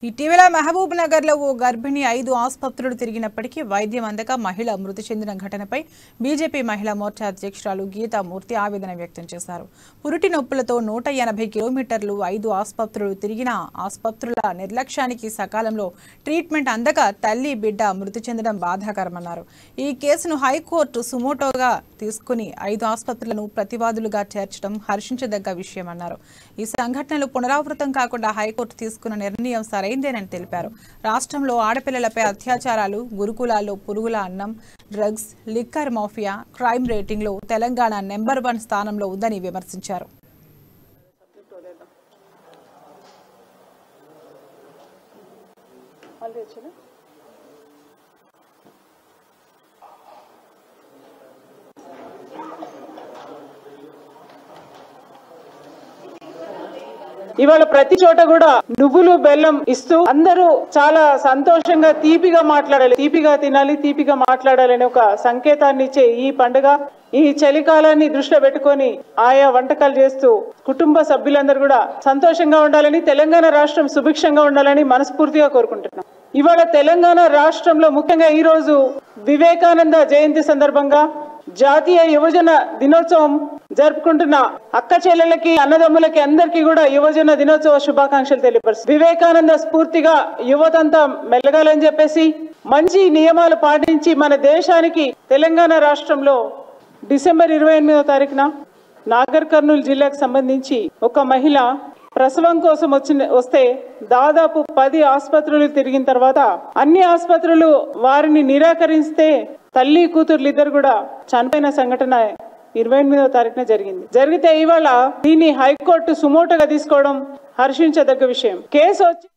ఇటీవల మహబూబ్ నగర్ లో ఓ గర్భిణి ఐదు ఆసుపత్రులు తిరిగినప్పటికీ వైద్యం అందక మహిళ మృతి చెందిన ఘటనపై బీజేపీ మహిళా మోర్చా అధ్యక్షురాలు గీతామూర్తి ఆవేదన వ్యక్తం చేశారు పురిటి నొప్పులతో నూట ఎనభై కిలోమీటర్లు ఐదు ఆసుపత్రులు తిరిగిన ఆసుపత్రుల నిర్లక్ష్యానికి సకాలంలో ట్రీట్మెంట్ అందక తల్లి బిడ్డ మృతి చెందడం బాధాకరమన్నారు ఈ కేసును హైకోర్టు సుమోటోగా తీసుకుని ఐదు ఆసుపత్రులను ప్రతివాదులుగా చేర్చడం హర్షించదగ్గ విషయమన్నారు ఈ సంఘటనలు పునరావృతం కాకుండా హైకోర్టు తీసుకున్న నిర్ణయం సరైందేనని తెలిపారు రాష్ట్రంలో ఆడపిల్లలపై అత్యాచారాలు గురుకులాల్లో పురుగుల అన్నం డ్రగ్స్ లిక్కర్ మాఫియా క్రైమ్ రేటింగ్లో తెలంగాణ నెంబర్ వన్ స్థానంలో ఉందని విమర్శించారు ఇవాళ ప్రతి చోట కూడా నువ్వులు బెల్లం ఇస్తూ అందరూ చాలా సంతోషంగా తీపిగా మాట్లాడాలి తీపిగా తినాలి తీపిగా మాట్లాడాలి అనే ఒక సంకేతాన్ని ఇచ్చే ఈ పండుగ ఈ చలికాలాన్ని దృష్టిలో పెట్టుకొని ఆయా వంటకాలు చేస్తూ కుటుంబ సభ్యులందరూ కూడా సంతోషంగా ఉండాలని తెలంగాణ రాష్ట్రం సుభిక్షంగా ఉండాలని మనస్ఫూర్తిగా కోరుకుంటున్నాం ఇవాళ తెలంగాణ రాష్ట్రంలో ముఖ్యంగా ఈ రోజు వివేకానంద జయంతి సందర్భంగా జాతీయ యువజన దినోత్సవం జరుపుకుంటున్న అక్క చెల్లెలకి అన్నదమ్ములకి అందరికీ కూడా యువజన దినోత్సవ శుభాకాంక్షలు తెలియపరుస్తుంది వివేకానంద స్ఫూర్తిగా యువతంతా మెలగాలని చెప్పేసి మంచి నియమాలు పాటించి మన దేశానికి తెలంగాణ రాష్ట్రంలో డిసెంబర్ ఇరవై ఎనిమిదో తారీఖున నాగర్ కర్నూలు జిల్లాకు సంబంధించి ఒక మహిళ ప్రసవం కోసం వచ్చిన వస్తే దాదాపు పది ఆసుపత్రులు తిరిగిన తర్వాత అన్ని ఆసుపత్రులు వారిని నిరాకరిస్తే తల్లి కూతుర్లు ఇద్దరు కూడా చనిపోయిన సంఘటన ఇరవై ఎనిమిదవ తారీఖున జరిగింది జరిగితే ఇవాళ దీన్ని హైకోర్టు సుమోటోగా తీసుకోవడం హర్షించదగ్గ విషయం కేసు వచ్చి